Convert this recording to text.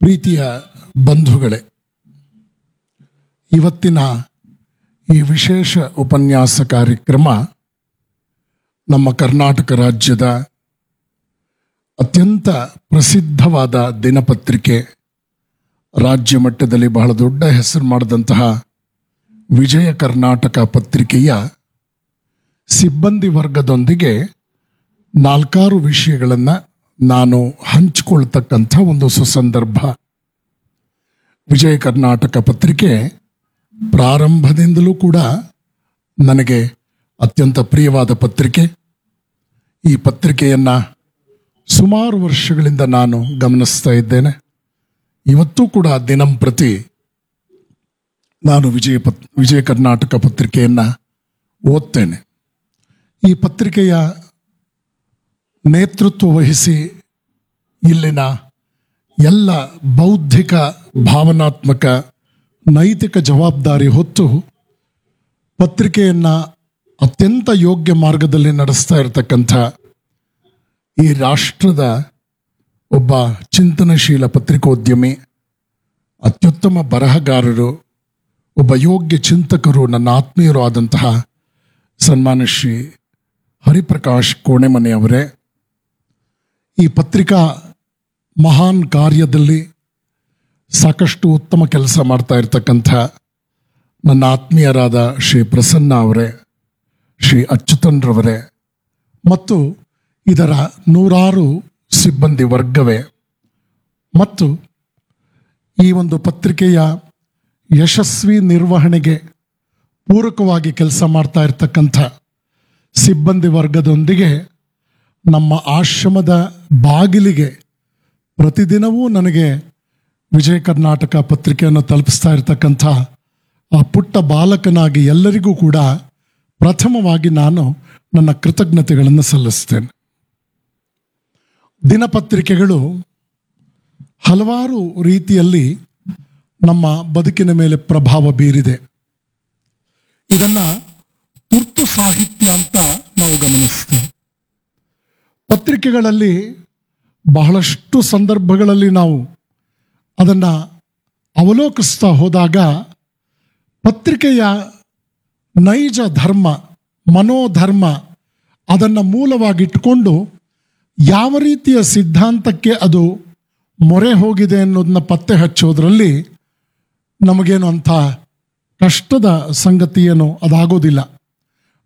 ಪ್ರೀತಿಯ ಬಂಧುಗಳೇ ಇವತ್ತಿನ ಈ ವಿಶೇಷ ಉಪನ್ಯಾಸ ಕಾರ್ಯಕ್ರಮ ನಮ್ಮ ಕರ್ನಾಟಕ ರಾಜ್ಯದ ಅತ್ಯಂತ ಪ್ರಸಿದ್ಧವಾದ ದಿನಪತ್ರಿಕೆ ರಾಜ್ಯ ಮಟ್ಟದಲ್ಲಿ ಬಹಳ ದೊಡ್ಡ ಹೆಸರು ಮಾಡಿದಂತಹ ವಿಜಯ ಕರ್ನಾಟಕ ಪತ್ರಿಕೆಯ ಸಿಬ್ಬಂದಿ ವರ್ಗದೊಂದಿಗೆ ನಾಲ್ಕಾರು ವಿಷಯಗಳನ್ನು ನಾನು ಹಂಚಿಕೊಳ್ತಕ್ಕಂಥ ಒಂದು ಸುಸಂದರ್ಭ ವಿಜಯ ಕರ್ನಾಟಕ ಪತ್ರಿಕೆ ಪ್ರಾರಂಭದಿಂದಲೂ ಕೂಡ ನನಗೆ ಅತ್ಯಂತ ಪ್ರಿಯವಾದ ಪತ್ರಿಕೆ ಈ ಪತ್ರಿಕೆಯನ್ನು ಸುಮಾರು ವರ್ಷಗಳಿಂದ ನಾನು ಗಮನಿಸ್ತಾ ಇದ್ದೇನೆ ಇವತ್ತೂ ಕೂಡ ದಿನಂಪ್ರತಿ ನಾನು ವಿಜಯ ಪತ್ ವಿಜಯ ಕರ್ನಾಟಕ ಪತ್ರಿಕೆಯನ್ನು ಓದ್ತೇನೆ ಈ ಪತ್ರಿಕೆಯ ನೇತೃತ್ವ ವಹಿಸಿ ಇಲ್ಲಿನ ಎಲ್ಲ ಬೌದ್ಧಿಕ ಭಾವನಾತ್ಮಕ ನೈತಿಕ ಜವಾಬ್ದಾರಿ ಹೊತ್ತು ಪತ್ರಿಕೆಯನ್ನು ಅತ್ಯಂತ ಯೋಗ್ಯ ಮಾರ್ಗದಲ್ಲಿ ನಡೆಸ್ತಾ ಇರತಕ್ಕಂಥ ಈ ರಾಷ್ಟ್ರದ ಒಬ್ಬ ಚಿಂತನಶೀಲ ಪತ್ರಿಕೋದ್ಯಮಿ ಅತ್ಯುತ್ತಮ ಬರಹಗಾರರು ಒಬ್ಬ ಯೋಗ್ಯ ಚಿಂತಕರು ನನ್ನ ಆತ್ಮೀಯರು ಆದಂತಹ ಸನ್ಮಾನ ಶ್ರೀ ಹರಿಪ್ರಕಾಶ್ ಕೋಣೆಮನೆಯವರೇ ಈ ಪತ್ರಿಕಾ ಮಹಾನ್ ಕಾರ್ಯದಲ್ಲಿ ಸಾಕಷ್ಟು ಉತ್ತಮ ಕೆಲಸ ಮಾಡ್ತಾ ಇರ್ತಕ್ಕಂಥ ನನ್ನ ಆತ್ಮೀಯರಾದ ಶ್ರೀ ಪ್ರಸನ್ನ ಅವರೇ ಶ್ರೀ ಅಚ್ಯುತನ್ರವರೇ ಮತ್ತು ಇದರ ನೂರಾರು ಸಿಬ್ಬಂದಿ ವರ್ಗವೇ ಮತ್ತು ಈ ಒಂದು ಪತ್ರಿಕೆಯ ಯಶಸ್ವಿ ನಿರ್ವಹಣೆಗೆ ಪೂರಕವಾಗಿ ಕೆಲಸ ಮಾಡ್ತಾ ಇರ್ತಕ್ಕಂಥ ಸಿಬ್ಬಂದಿ ವರ್ಗದೊಂದಿಗೆ ನಮ್ಮ ಆಶ್ರಮದ ಬಾಗಿಲಿಗೆ ಪ್ರತಿದಿನವೂ ನನಗೆ ವಿಜಯ ಕರ್ನಾಟಕ ಪತ್ರಿಕೆಯನ್ನು ತಲುಪಿಸ್ತಾ ಇರತಕ್ಕಂಥ ಆ ಪುಟ್ಟ ಬಾಲಕನಾಗಿ ಎಲ್ಲರಿಗೂ ಕೂಡ ಪ್ರಥಮವಾಗಿ ನಾನು ನನ್ನ ಕೃತಜ್ಞತೆಗಳನ್ನು ಸಲ್ಲಿಸ್ತೇನೆ ದಿನಪತ್ರಿಕೆಗಳು ಹಲವಾರು ರೀತಿಯಲ್ಲಿ ನಮ್ಮ ಬದುಕಿನ ಮೇಲೆ ಪ್ರಭಾವ ಬೀರಿದೆ ಇದನ್ನ ತುರ್ತು ಸಾಹಿತ್ಯ ಅಂತ ನಾವು ಗಮನಿಸ್ತೇವೆ ಪತ್ರಿಕೆಗಳಲ್ಲಿ ಬಹಳಷ್ಟು ಸಂದರ್ಭಗಳಲ್ಲಿ ನಾವು ಅದನ್ನ ಅವಲೋಕಿಸ್ತಾ ಹೋದಾಗ ಪತ್ರಿಕೆಯ ನೈಜ ಧರ್ಮ ಮನೋಧರ್ಮ ಅದನ್ನು ಮೂಲವಾಗಿಟ್ಟುಕೊಂಡು ಯಾವ ರೀತಿಯ ಸಿದ್ಧಾಂತಕ್ಕೆ ಅದು ಮೊರೆ ಹೋಗಿದೆ ಅನ್ನೋದನ್ನ ಪತ್ತೆ ಹಚ್ಚೋದ್ರಲ್ಲಿ ನಮಗೇನು ಅಂಥ ಕಷ್ಟದ ಸಂಗತಿ ಏನು ಅದಾಗೋದಿಲ್ಲ